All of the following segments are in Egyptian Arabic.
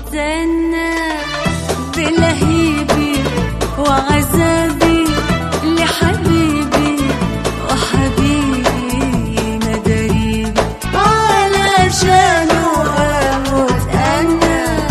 مستنى بلهيبي وعذابي لحبيبي وحبيبي مداريبي علشانه أموت أنا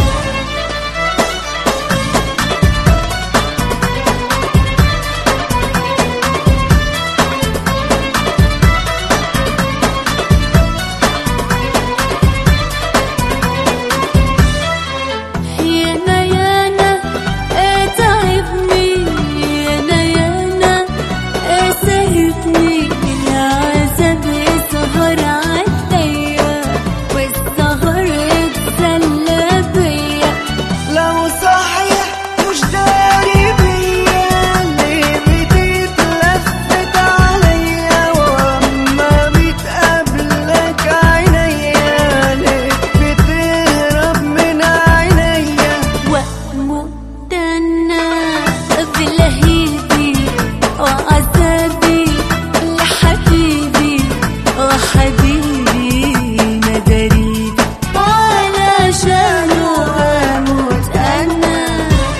يانا يانا اتعبني يانا يانا اسهبني العذاب يسهر عليا والسهر يتسلى بيا لو صحيح مش داري بيا ليه بتتلفت عليا واما بتقابلك عينيا ليه بتهرب من عينيا واموت انا بلهيبي وعذابي لحبيبي وحبيبي مداريبي علشانه اموت انا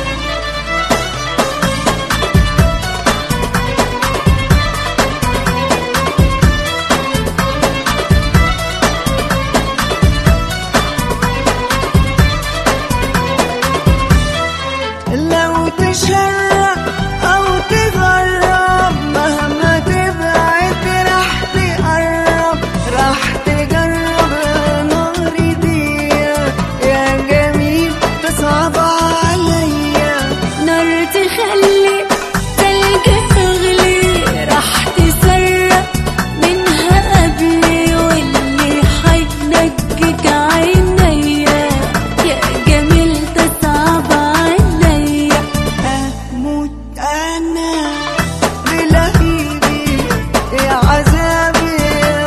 لو تشرب او تغرب مهما تبعد راح تقرب راح تجرب نار دي يا جميل تصعب عليا نار تخلي تلج تغلي راح تسرق منها قبلي واللي حينجك عينيا يا جميل تصعب عليا اموت انا بلهيبي يا عذابي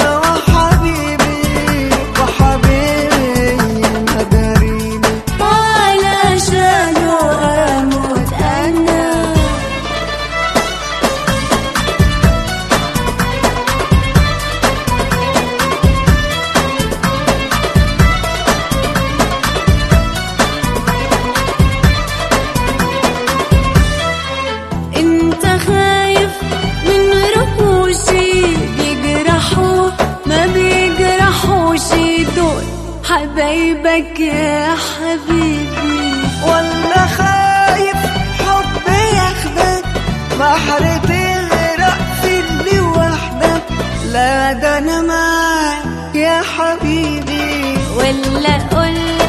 وحبيبي وحبيبي مداريني علشانه اموت انا انت خايف من رموشي بيجرحوا ما بيجرحوش دول حبايبك يا حبيبي ولا خايف حب ياخدك بحر تغرق في اللي وحدك لا ده انا معاك يا حبيبي ولا اقول